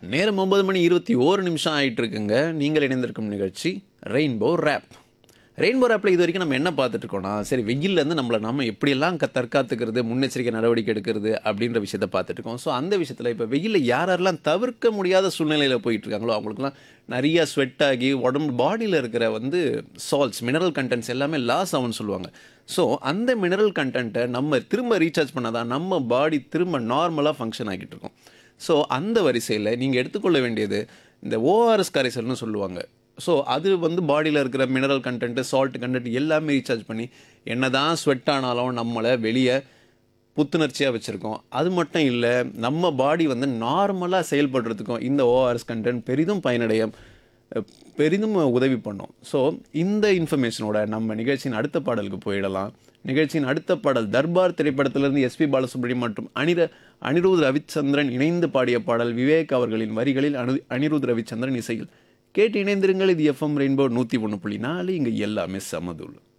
நேரம் ஒன்பது மணி இருபத்தி ஓரு நிமிஷம் ஆயிட்டு இருக்குங்க நீங்கள் இணைந்திருக்கும் நிகழ்ச்சி ரெயின்போ ரேப் ரெயின்போ ரேப்பில் இது வரைக்கும் நம்ம என்ன பார்த்துட்டு இருக்கோம்னா சரி வெயில்லேருந்து நம்மளை நம்ம எப்படியெல்லாம் க தற்காத்துக்கிறது முன்னெச்சரிக்கை நடவடிக்கை எடுக்கிறது அப்படின்ற விஷயத்த பார்த்துட்டு இருக்கோம் ஸோ அந்த விஷயத்தில் இப்போ வெயிலில் யார் யாரெல்லாம் தவிர்க்க முடியாத சூழ்நிலையில் போயிட்டு இருக்காங்களோ அவங்களுக்குலாம் நிறைய ஸ்வெட் ஆகி உடம்பு பாடியில் இருக்கிற வந்து சால்ட்ஸ் மினரல் கண்டென்ட்ஸ் எல்லாமே லாஸ் ஆகும்னு சொல்லுவாங்க ஸோ அந்த மினரல் கண்டென்ட்டை நம்ம திரும்ப ரீசார்ஜ் பண்ணாதான் நம்ம பாடி திரும்ப நார்மலாக ஃபங்க்ஷன் ஆகிட்டு இருக்கும் ஸோ அந்த வரிசையில் நீங்கள் எடுத்துக்கொள்ள வேண்டியது இந்த ஓஆர்எஸ் கரைசல்னு சொல்லுவாங்க ஸோ அது வந்து பாடியில் இருக்கிற மினரல் கண்டென்ட்டு சால்ட் கண்டென்ட் எல்லாமே ரீசார்ஜ் பண்ணி என்ன தான் ஸ்வெட் ஆனாலும் நம்மளை வெளியே புத்துணர்ச்சியாக வச்சுருக்கோம் அது மட்டும் இல்லை நம்ம பாடி வந்து நார்மலாக செயல்படுறதுக்கும் இந்த ஓஆர்எஸ் கண்டென்ட் பெரிதும் பயனடைய அஹ், பெரிதும் உதவி பண்ணும் ஸோ இந்த இன்ஃபர்மேஷனோட நம்ம நிகழ்ச்சியின் அடுத்த பாடலுக்கு போயிடலாம் நிகழ்ச்சியின் அடுத்த பாடல் தர்பார் திரைப்படத்திலிருந்து எஸ்பி பாலசுப்ரமணியம் மற்றும் அனிர அனிருத் ரவிச்சந்திரன் இணைந்து பாடிய பாடல் விவேக் அவர்களின் வரிகளில் அனு அனிருத் ரவிச்சந்திரன் இசையில் கேட்டு இணைந்திருங்கள் இது எஃப்எம் ரெயின்போ நூற்றி ஒன்று புள்ளி நாலு இங்கே எல்லாமே சமதுள்ள